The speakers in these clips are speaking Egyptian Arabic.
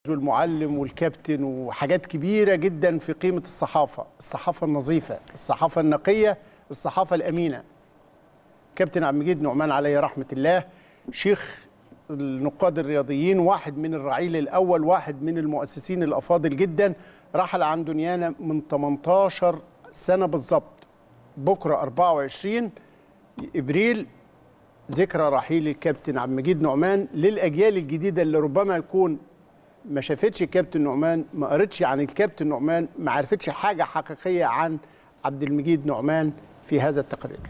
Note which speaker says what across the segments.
Speaker 1: المايسترو المعلم والكابتن وحاجات كبيره جدا في قيمه الصحافه الصحافه النظيفه الصحافه النقيه الصحافه الامينه كابتن عبد المجيد نعمان عليه رحمه الله شيخ النقاد الرياضيين واحد من الرعيل الاول واحد من المؤسسين الافاضل جدا رحل عن دنيانا من 18 سنه بالظبط بكره 24 ابريل ذكرى رحيل الكابتن عبد المجيد نعمان للاجيال الجديده اللي ربما يكون ما شافتش الكابتن نعمان ما قرتش عن الكابتن نعمان ما عرفتش حاجه حقيقيه عن عبد المجيد نعمان في هذا التقرير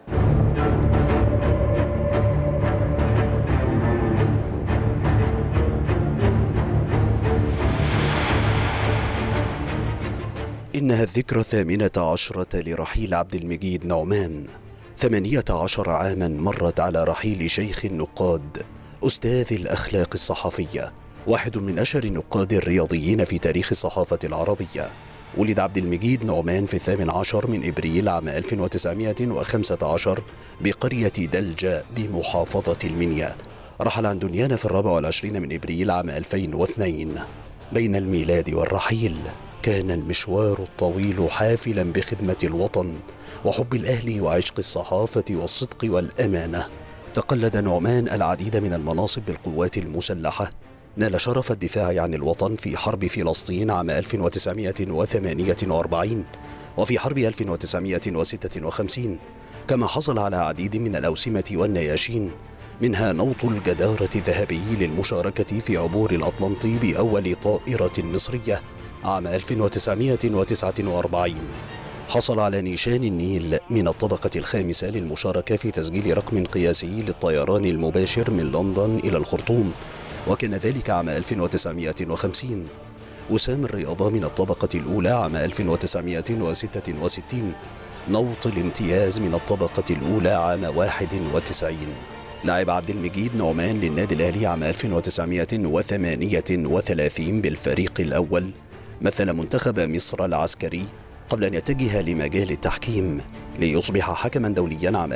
Speaker 2: إنها الذكرى الثامنة عشرة لرحيل عبد المجيد نعمان ثمانية عشر عاما مرت على رحيل شيخ النقاد أستاذ الأخلاق الصحفية واحد من أشهر النقاد الرياضيين في تاريخ الصحافة العربية ولد عبد المجيد نعمان في الثامن عشر من إبريل عام 1915 بقرية دلجة بمحافظة المنيا رحل عن دنيانا في الرابع والعشرين من إبريل عام 2002 بين الميلاد والرحيل كان المشوار الطويل حافلا بخدمة الوطن وحب الأهل وعشق الصحافة والصدق والأمانة تقلد نعمان العديد من المناصب بالقوات المسلحة نال شرف الدفاع عن الوطن في حرب فلسطين عام 1948 وفي حرب 1956 كما حصل على عديد من الأوسمة والنياشين منها نوط الجدارة الذهبي للمشاركة في عبور الأطلنطي بأول طائرة مصرية عام 1949 حصل على نيشان النيل من الطبقة الخامسة للمشاركة في تسجيل رقم قياسي للطيران المباشر من لندن إلى الخرطوم وكان ذلك عام 1950 وسام الرياضة من الطبقة الأولى عام 1966 نوط الامتياز من الطبقة الأولى عام 91 لعب عبد المجيد نعمان للنادي الأهلي عام 1938 بالفريق الأول مثل منتخب مصر العسكري قبل أن يتجه لمجال التحكيم ليصبح حكما دوليا عام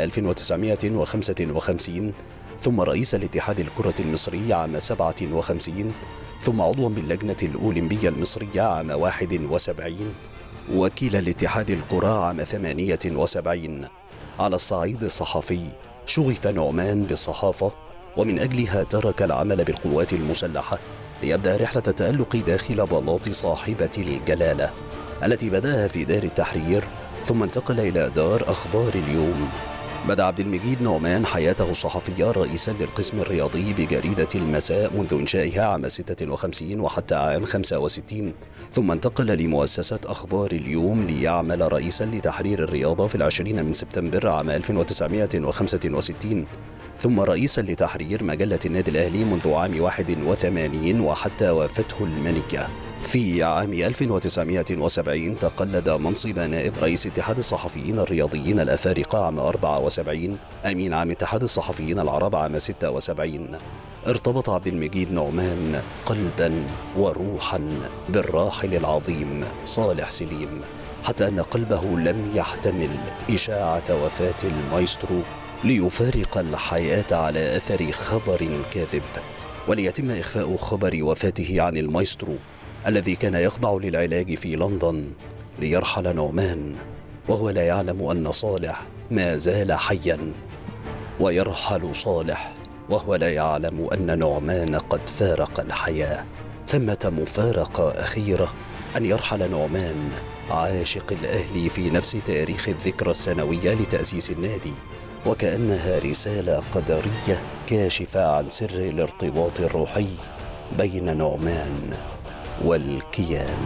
Speaker 2: 1955 ثم رئيس الاتحاد الكرة المصري عام 57 ثم عضوا باللجنة الأولمبية المصرية عام 71 وكيل الاتحاد الكرة عام 78 على الصعيد الصحفي شغف نعمان بالصحافة ومن أجلها ترك العمل بالقوات المسلحة ليبدأ رحلة التألق داخل بلاط صاحبة الجلالة التي بدأها في دار التحرير ثم انتقل إلى دار أخبار اليوم بدأ عبد المجيد نعمان حياته الصحفية رئيسا للقسم الرياضي بجريدة المساء منذ إنشائها عام 56 وحتى عام 65 ثم انتقل لمؤسسة أخبار اليوم ليعمل رئيسا لتحرير الرياضة في العشرين من سبتمبر عام 1965 ثم رئيسا لتحرير مجلة النادي الأهلي منذ عام 81 وحتى وافته المنية في عام 1970 تقلد منصب نائب رئيس اتحاد الصحفيين الرياضيين الأفارقة عام 74 أمين عام اتحاد الصحفيين العرب عام 76 ارتبط عبد المجيد نعمان قلبا وروحا بالراحل العظيم صالح سليم حتى أن قلبه لم يحتمل إشاعة وفاة المايسترو ليفارق الحياة على أثر خبر كاذب وليتم إخفاء خبر وفاته عن المايسترو الذي كان يخضع للعلاج في لندن ليرحل نعمان وهو لا يعلم أن صالح ما زال حيا ويرحل صالح وهو لا يعلم أن نعمان قد فارق الحياة ثمة مفارقة أخيرة أن يرحل نعمان عاشق الأهلي في نفس تاريخ الذكرى السنوية لتأسيس النادي وكأنها رسالة قدرية كاشفة عن سر الارتباط الروحي بين نعمان والكيان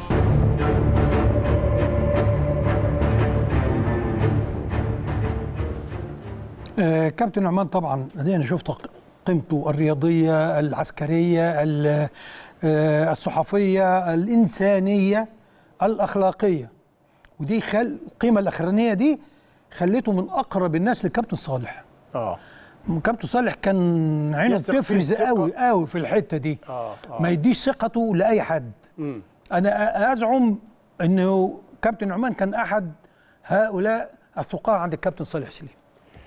Speaker 3: آه، كابتن نعمان طبعا ادينا شفت قيمته الرياضيه العسكريه ال- آه، الصحفيه الانسانيه الاخلاقيه ودي خل القيمه الاخرانيه دي خليته من اقرب الناس لكابتن صالح
Speaker 1: اه
Speaker 3: كابتن صالح كان عينه
Speaker 1: يثق فيه
Speaker 3: بتفرز
Speaker 1: ثقة.
Speaker 3: قوي قوي في الحته دي
Speaker 1: اه اه
Speaker 3: ما يديش ثقته لاي حد
Speaker 1: مم.
Speaker 3: انا أ- ازعم انه كابتن نعمان كان احد هؤلاء الثقاء عند الكابتن صالح سليم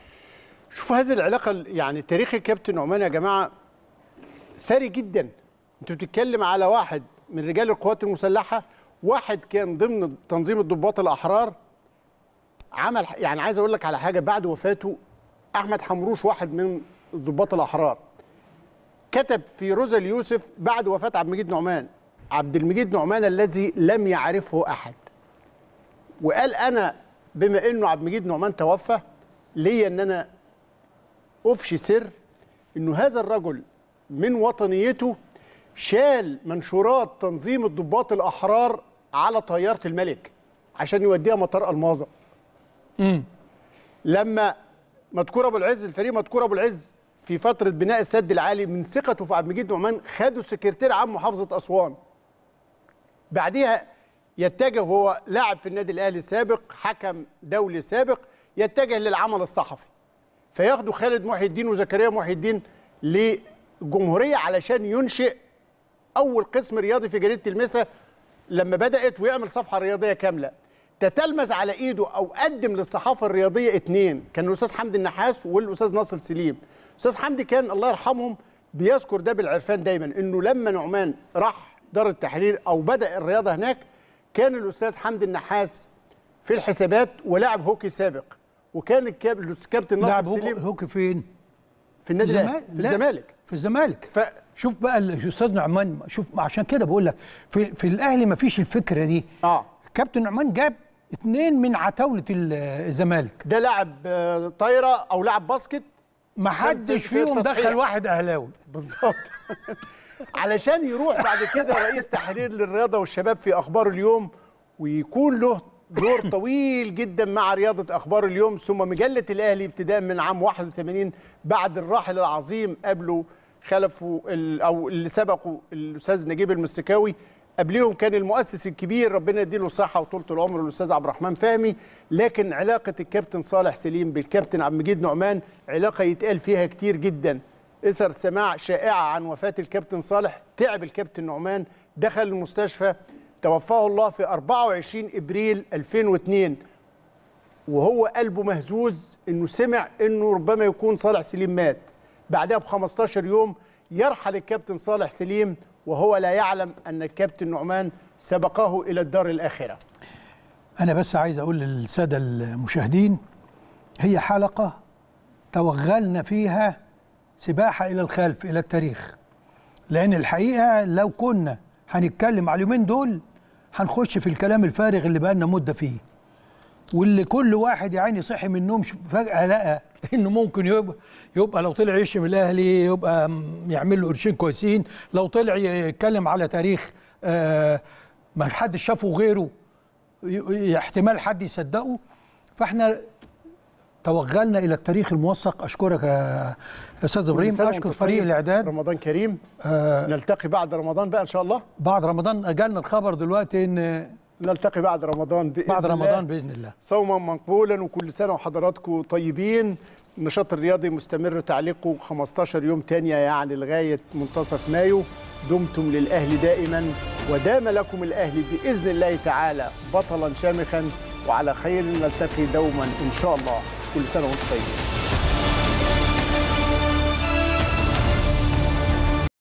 Speaker 1: شوفوا هذه العلاقه ال- يعني تاريخ الكابتن نعمان يا جماعه ثري جدا انت بتتكلم على واحد من رجال القوات المسلحه واحد كان ضمن تنظيم الضباط الاحرار عمل يعني عايز اقول لك على حاجه بعد وفاته احمد حمروش واحد من الضباط الاحرار كتب في روزا اليوسف بعد وفاه عبد المجيد نعمان عبد المجيد نعمان الذي لم يعرفه احد وقال انا بما انه عبد المجيد نعمان توفى ليا ان انا افشي سر انه هذا الرجل من وطنيته شال منشورات تنظيم الضباط الاحرار على طياره الملك عشان يوديها مطار الماظه لما مذكور ابو العز الفريق مذكور ابو العز في فتره بناء السد العالي من ثقته في عبد المجيد نعمان خدوا سكرتير عام محافظه اسوان بعديها يتجه هو لاعب في النادي الاهلي السابق حكم دولي سابق يتجه للعمل الصحفي فياخدوا خالد محي الدين وزكريا محي الدين للجمهوريه علشان ينشئ اول قسم رياضي في جريده المسا لما بدات ويعمل صفحه رياضيه كامله تتلمذ على ايده او قدم للصحافه الرياضيه اثنين كان الاستاذ حمدي النحاس والاستاذ ناصر سليم الاستاذ حمدي كان الله يرحمهم بيذكر ده بالعرفان دايما انه لما نعمان راح دار التحرير او بدا الرياضه هناك كان الاستاذ حمدي النحاس في الحسابات ولاعب هوكي سابق وكان الكاب- الكابتن
Speaker 3: لاعب
Speaker 1: ناصر
Speaker 3: هوكي,
Speaker 1: سليم
Speaker 3: هوكي فين؟
Speaker 1: في النادي
Speaker 3: الزمالك؟
Speaker 1: الاهلي في
Speaker 3: لا،
Speaker 1: الزمالك
Speaker 3: في الزمالك
Speaker 1: ف
Speaker 3: شوف بقى الاستاذ نعمان شوف عشان كده بقول لك في, في الاهلي ما فيش الفكره دي
Speaker 1: اه
Speaker 3: كابتن نعمان جاب اثنين من عتاوله ال- الزمالك
Speaker 1: ده لاعب آه، طايره او لاعب باسكت
Speaker 3: ما
Speaker 1: في-
Speaker 3: حدش
Speaker 1: في
Speaker 3: فيهم
Speaker 1: التصحيح.
Speaker 3: دخل واحد اهلاوي
Speaker 1: بالظبط علشان يروح بعد كده رئيس تحرير للرياضه والشباب في اخبار اليوم ويكون له دور طويل جدا مع رياضه اخبار اليوم ثم مجله الاهلي ابتداء من عام 81 بعد الراحل العظيم قبله خلفه ال- او اللي سبقوا الاستاذ نجيب المستكاوي قبليهم كان المؤسس الكبير ربنا يديله الصحه وطولة العمر الاستاذ عبد الرحمن فهمي لكن علاقه الكابتن صالح سليم بالكابتن عبد المجيد نعمان علاقه يتقال فيها كتير جدا اثر سماع شائعه عن وفاه الكابتن صالح تعب الكابتن نعمان دخل المستشفى توفاه الله في 24 ابريل 2002 وهو قلبه مهزوز انه سمع انه ربما يكون صالح سليم مات بعدها ب 15 يوم يرحل الكابتن صالح سليم وهو لا يعلم ان الكابتن نعمان سبقه الى الدار الاخره
Speaker 3: انا بس عايز اقول للساده المشاهدين هي حلقه توغلنا فيها سباحه الى الخلف الى التاريخ لان الحقيقه لو كنا هنتكلم على اليومين دول هنخش في الكلام الفارغ اللي بقالنا مده فيه واللي كل واحد يا عيني صحي من النوم شوف فجاه لقى انه ممكن يبقى يبقى لو طلع يشتم الاهلي يبقى م- يعمل له قرشين كويسين لو طلع يتكلم على تاريخ آه ما حدش شافه غيره ي- ي- احتمال حد يصدقه فاحنا توغلنا الى التاريخ الموثق اشكرك يا استاذ ابراهيم
Speaker 1: كل سنة
Speaker 3: اشكر
Speaker 1: وأنت
Speaker 3: فريق
Speaker 1: طيب.
Speaker 3: الاعداد
Speaker 1: رمضان كريم
Speaker 3: آه
Speaker 1: نلتقي بعد رمضان بقى ان شاء الله
Speaker 3: بعد رمضان جالنا الخبر دلوقتي ان
Speaker 1: نلتقي بعد رمضان باذن
Speaker 3: بعد
Speaker 1: الله.
Speaker 3: رمضان باذن الله
Speaker 1: صوما مقبولا وكل سنه وحضراتكم طيبين النشاط الرياضي مستمر تعليقه 15 يوم تانية يعني لغايه منتصف مايو دمتم للاهلي دائما ودام لكم الاهلي باذن الله تعالى بطلا شامخا وعلى خير نلتقي دوما ان شاء الله كل سنه وانتم طيبين